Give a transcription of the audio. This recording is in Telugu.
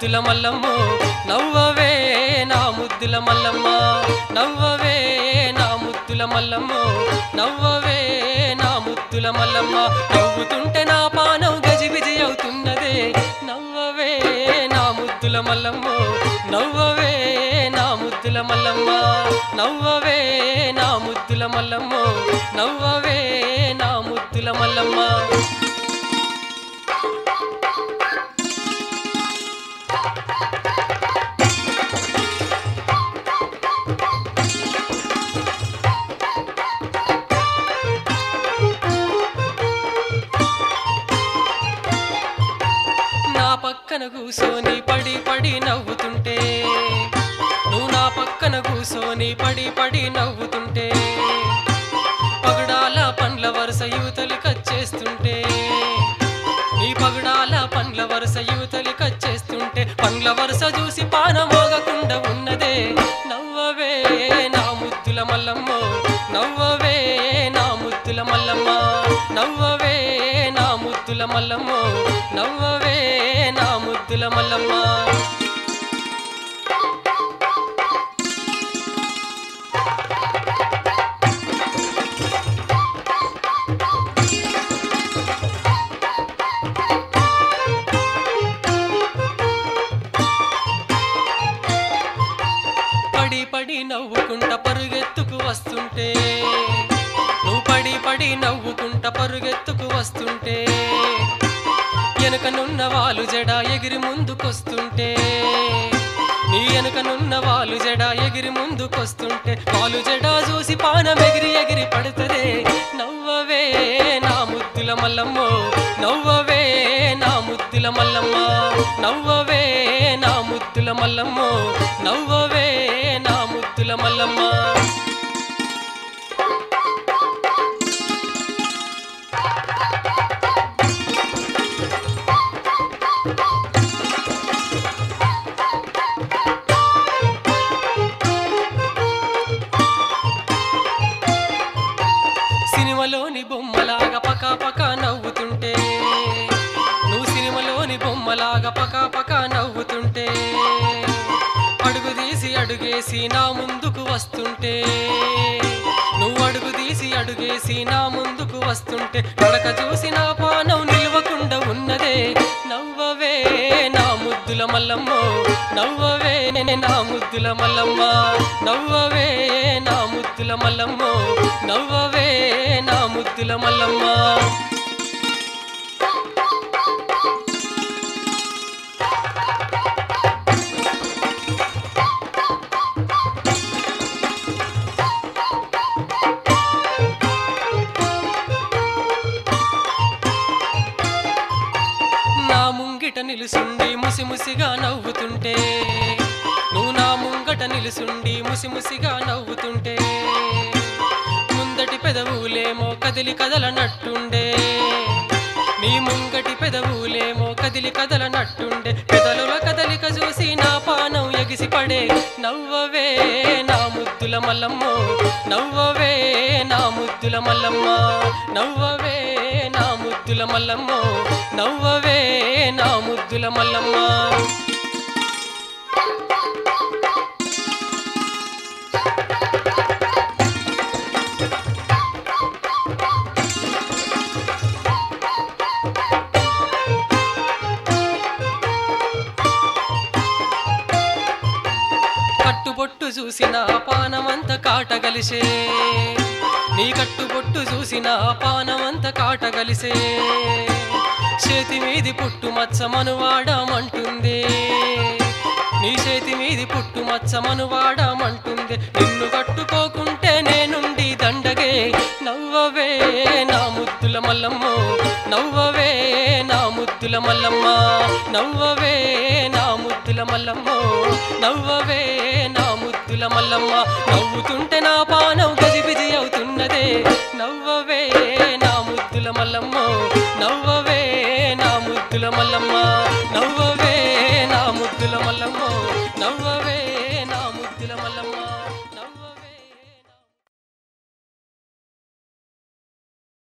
ముద్దుల మల్లమ్మ నవ్వవే నా ముద్దుల మల్లమ్మ నవ్వవే నా ముద్దుల మల్లమ్మ నవ్వవే నా ముద్దుల మల్లమ్మ నవ్వుతుంటే నా పానం గజిబిజి అవుతున్నదే నవ్వవే నా ముద్దుల మల్లమ్మ నవ్వవే నా ముద్దుల మల్లమ్మ నవ్వవే నా ముద్దుల మల్లమ్మ నవ్వవే నా ముద్దుల మల్లమ్మ నా పక్కన కూసోని పడి పడి నవ్వుతుంటే నువ్వు నా పక్కన కూసోని పడి పడి నవ్వుతుంటే పగడాల పండ్ల వరుస యువతలు కచ్చేస్తుంటే నీ పగడాల పండ్ల వరుస యువతలు కచ్చేస్తుంటే పండ్ల వరుస చూసి పానమోగకుండా ఉన్నదే నవ్వవే నా ముద్దుల మల్లమ్మ నవ్వవే నా ముద్దుల మల్లమ్మ నవ్వవే నా ముద్దుల మల్లమ్మ నవ్వవే నా ముద్దుల మల్లమ్మ పడి పడి నవ్వుకుంట పరుగెత్తుకు వస్తుంటే నువ్వు పడి పడి నవ్వుకుంట పరుగెత్తుకు వస్తుంటే వెనుకనున్న వాళ్ళు జడ ఎగిరి ముందుకొస్తుంటే నీ వెనుకనున్న వాళ్ళు జడ ఎగిరి ముందుకొస్తుంటే వాళ్ళు జడ చూసి పానం ఎగిరి ఎగిరి పడుతుంది నవ్వవే నా ముద్దుల మల్లమ్మ నవ్వవే నా ముద్దుల మల్లమ్మ నవ్వవే నా ముద్దుల మల్లమ్మ నవ్వవే నా ముద్దుల మల్లమ్మ సినిమాలోని బొమ్మలాగా పక పక నవ్వుతుంటే నువ్వు సినిమాలోని బొమ్మలాగా పక పక నవ్వుతుంటే అడుగు తీసి అడుగేసి నా ముందుకు వస్తుంటే నువ్వు అడుగు తీసి అడుగేసి నా ముందుకు వస్తుంటే నడక చూసి నా పానం నిలవకుండా ఉన్నదే నవ్వవే నా ముద్దుల మల్లమ్మ నవ్వవే నా ముద్దుల మల్లమ్మ నవ్వవే నా ముద్దుల మల్లమ్మ నవ్వవే నా ముద్దుల మల్లమ్మ నా ముంగిట నిలుసుండి ముసిముసిగా నవ్వుతుంటే నువ్వు నా ముంగట నిలుసుండి ముసిముసిగా నవ్వుతుంటే ముందటి పెదవులేమో కదిలి కదలనట్టుండే నీ ముంగటి పెదవులేమో కదిలి కదలనట్టుండే పెదలుల కదలిక చూసి నా పానం ఎగిసిపడే నవ్వవే నా ముద్దుల మల్లమ్మ నవ్వవే నా ముద్దుల మల్లమ్మ నవ్వవే నా ముద్దుల మల్లమ్మ నవ్వవే నా ముద్దుల మల్లమ్మ కట్టుబొట్టు చూసిన పానమంత కాటగలిసే నీ కట్టుబొట్టు చూసిన పానమంత కాటగలిసే చేతి మీది పుట్టు మచ్చ మనువాడమంటుంది నీ చేతి మీది పుట్టు మచ్చ మనువాడమంటుంది నిన్ను కట్టుకోకుంటే నేనుండి దండగే నవ్వవే నా ముద్దుల మల్లమ్మ నవ్వవే నా ముద్దుల మల్లమ్మ నవ్వవే నా ముద్దుల మల్లమ్మ నవ్వవే నా ముద్దుల మల్లమ్మ నవ్వుతుంటే నా పానం గజిబిజి అవుతున్నదే నవ్వవే నా ముద్దుల మల్లమ్మ నవ్వవే నా ముద్దుల మల్లమ్మ నవ్వవే నా ముద్దుల మల్లమ్మ నవ్వవే